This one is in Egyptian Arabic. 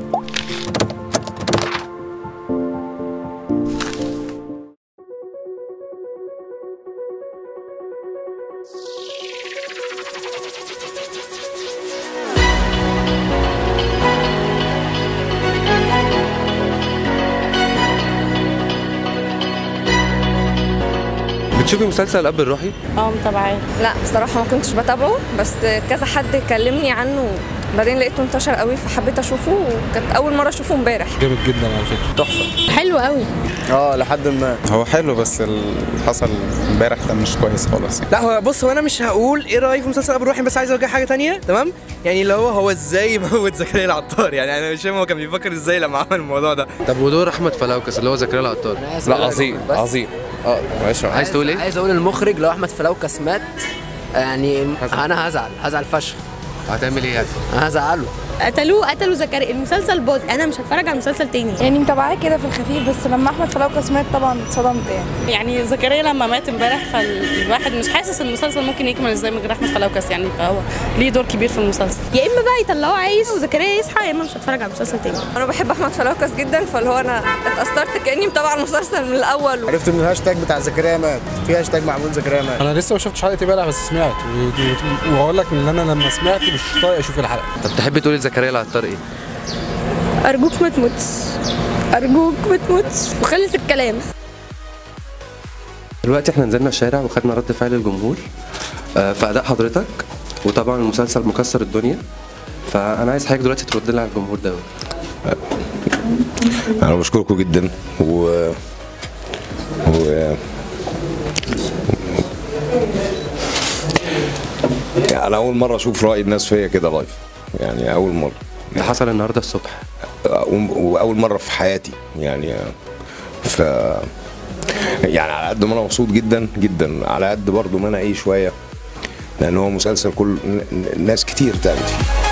بتشوفي مسلسل الاب الروحي اه متابعاه لا بصراحة ما كنتش بتابعه بس كذا حد كلمني عنه بعدين لقيته انتشر قوي فحبيت اشوفه وكانت اول مرة اشوفه امبارح جامد جدا على فكره تحفه حلو قوي اه لحد ما هو حلو بس اللي حصل امبارح ده مش كويس خالص يعني. لا هو بص هو انا مش هقول ايه رايي في مسلسل ابو الروحي بس عايز اوجه حاجه تانية تمام يعني اللي هو هو ازاي موت زكريا العطار يعني انا مش فاهم هو كان بيفكر ازاي لما عمل الموضوع ده طب ودور احمد فلوكس اللي هو زكريا العطار لا عظيم عظيم اه ماشي عايز تقول ايه عايز اقول المخرج لو احمد فلوكس مات يعني انا هزعل هزعل فشخ هتعمل ايه يعني انا هزعله قتلوه قتلوا زكريا المسلسل باظ انا مش هتفرج على مسلسل تاني يعني متابعاه كده في الخفيف بس لما احمد فلوكس مات طبعا اتصدمت يعني يعني زكريا لما مات امبارح فالواحد مش حاسس المسلسل ممكن يكمل ازاي من غير احمد فلوكس يعني فهو ليه دور كبير في المسلسل يا اما بقى يطلعوه عايش وزكريا يصحى يا اما مش هتفرج على مسلسل تاني انا بحب احمد فلوكس جدا فاللي هو انا اتأثرت كأني متابعة المسلسل من الاول عرفت ان الهاشتاج بتاع زكريا مات في هاشتاج معمول زكريا مات انا لسه ما شفتش حلقه امبارح بس سمعت و- و- وهقول لك ان انا لما سمعت مش طايق اشوف الحلقه طب تحبي تقولي لزكريا العطار ايه ارجوك ما تموتش ارجوك ما تموتش وخلص الكلام دلوقتي احنا نزلنا الشارع وخدنا رد فعل الجمهور آه، في اداء حضرتك وطبعا المسلسل مكسر الدنيا فانا عايز حضرتك دلوقتي ترد لي على الجمهور ده انا بشكركم جدا و و يعني انا اول مره اشوف راي الناس فيا كده لايف يعني اول مره ده حصل النهارده الصبح واول مره في حياتي يعني ف يعني على قد ما انا مبسوط جدا جدا على قد برضو ما انا ايه شويه لان هو مسلسل كل ناس كتير تعبت فيه